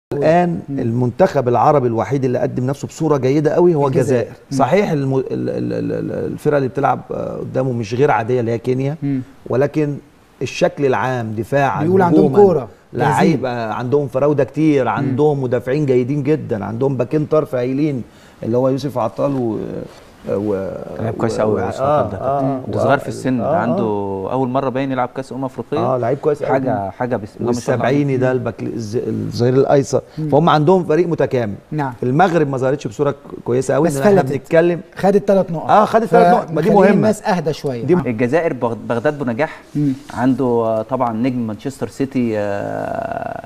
الان المنتخب العربي الوحيد اللي قدم نفسه بصوره جيده قوي هو الجزائر. الجزائر صحيح الم... ال- ال- ال- ال- الفرقه اللي بتلعب آه، قدامه مش غير عاديه اللي هي كينيا مم. ولكن الشكل العام دفاعا بيقول عندهم هجوماً، كورة، لعيبه عندهم فراوده كتير عندهم مدافعين جيدين جدا عندهم باكين طرف هايلين اللي هو يوسف عطال و و لعيب كويس و- قوي و- يوسف آه، عطال ده آه، ده و- صغير في السن ده آه، آه. عنده اول مره باين يلعب كاس امم افريقيه اه لعيب كويس أوي. حاجه حاجه بسم الله ما شاء الله عليه. والسبعيني ده الباك الز- الظهير الايسر فهم عندهم فريق متكامل نعم المغرب ما ظهرتش بصوره كويسه قوي بس إن احنا فلتت. بنتكلم خدت ثلاث نقط اه خدت ثلاث نقط ما دي فمخلين مهمه الناس اهدى شويه دي آه. الجزائر بغ- بغداد بنجاح مم. عنده آه، طبعا نجم مانشستر سيتي آه،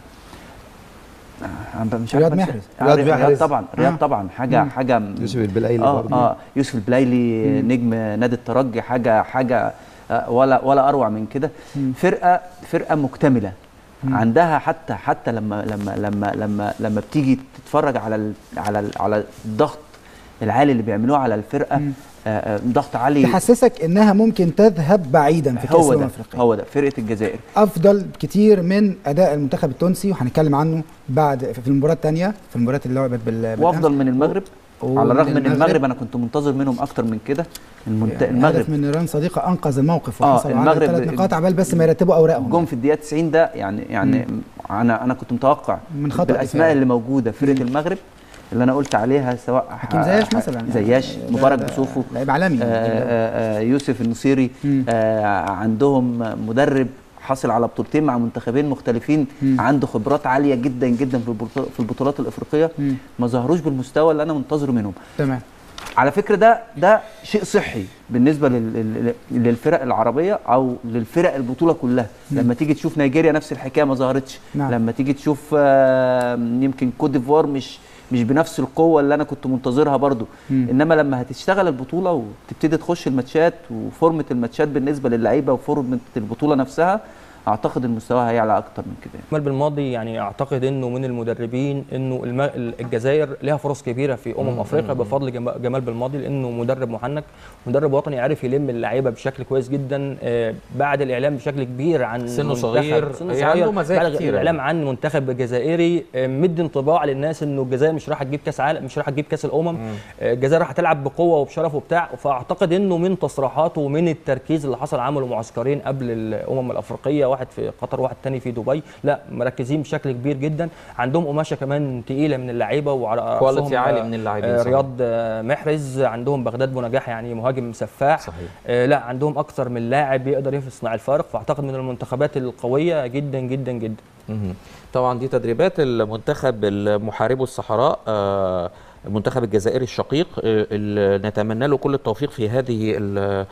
آه، مش عارف رياض مانشستر- محرز. آه، رياض رياض محرز. طبعا رياض آه. طبعا حاجه حاجه يوسف البلايلي اه برضه اه يوسف البلايلي نجم نادي الترجي حاجه حاجه آه، ولا ولا اروع من كده فرقه فرقه مكتمله عندها حتى حتى لما لما لما لما لما بتيجي تتفرج على ال على ال على الضغط العالي اللي بيعملوه على الفرقه آه، آه، ضغط عالي تحسسك انها ممكن تذهب بعيدا في كاس هو الامم ده الافريقيه هو ده فرقه الجزائر افضل كتير من اداء المنتخب التونسي وهنتكلم عنه بعد في المباراه الثانيه في المباريات اللي لعبت بال بالأمس. وافضل من المغرب ومن على الرغم ان المغرب. المغرب انا كنت منتظر منهم اكتر من كده المنت... يعني المغرب هدف من نيران صديقه انقذ الموقف آه، وحصل على المغرب- ثلاث نقاط عبال بس ما يرتبوا اوراقهم جم في الدقيقه 90 ده يعني يعني انا انا كنت متوقع من خطأ بالاسماء دفاعي. اللي موجوده في فرقه المغرب اللي انا قلت عليها سواء حكيم زياش مثلا زياش ده- مبارك ده بصوفو لعيب عالمي آه، آه، آه، يوسف النصيري مم. آه، عندهم مدرب حاصل على بطولتين مع منتخبين مختلفين مم. عنده خبرات عاليه جدا جدا في البطولات في البطولات الافريقيه مم. ما ظهروش بالمستوى اللي انا منتظره منهم تمام على فكره ده ده شيء صحي بالنسبه لل- لل- للفرق العربيه او للفرق البطوله كلها لما تيجي تشوف نيجيريا نفس الحكايه ما ظهرتش نعم. لما تيجي تشوف آه، يمكن كوت ديفوار مش مش بنفس القوه اللي انا كنت منتظرها برضو مم. انما لما هتشتغل البطوله وتبتدي تخش الماتشات وفورمه الماتشات بالنسبه للعيبه وفورمه البطوله نفسها اعتقد المستوى هيعلى اكتر من كده جمال بالماضي يعني اعتقد انه من المدربين انه الم... الجزائر لها فرص كبيره في امم افريقيا بفضل جم- جمال بالماضي لانه مدرب محنك مدرب وطني عارف يلم اللعيبه بشكل كويس جدا آه، بعد الاعلام بشكل كبير عن سنه منتخب- صغير، سنه هي صغير عنده مزايا بعد كتيرة. الاعلام عن منتخب جزائري آه، مدي انطباع للناس انه الجزائر مش رايحه تجيب كاس عالم مش رايحه تجيب كاس الامم آه، الجزائر هتلعب بقوه وبشرف وبتاع فاعتقد انه من تصريحاته ومن التركيز اللي حصل عملوا معسكرين قبل الامم الافريقيه واحد في قطر واحد تاني في دبي لا مركزين بشكل كبير جدا عندهم قماشه كمان تقيله من اللعيبه وعلى كواليتي رأسهم، عالي آه، من اللاعبين، آه، صحيح. رياض آه، محرز عندهم بغداد بنجاح يعني مهاجم سفاح صحيح. آه، لا عندهم اكثر من لاعب يقدر يصنع الفارق فاعتقد من المنتخبات القويه جدا جدا جدا مهم. طبعا دي تدريبات المنتخب المحاربو الصحراء آه، المنتخب الجزائري الشقيق آه، اللي نتمنى له كل التوفيق في هذه ال-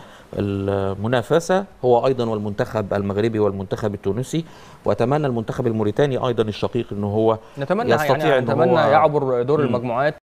المنافسة هو أيضا والمنتخب المغربي والمنتخب التونسي وأتمنى المنتخب الموريتاني أيضا الشقيق أنه هو نتمنى يستطيع يعني إن نتمنى هو- يعبر دور مم. المجموعات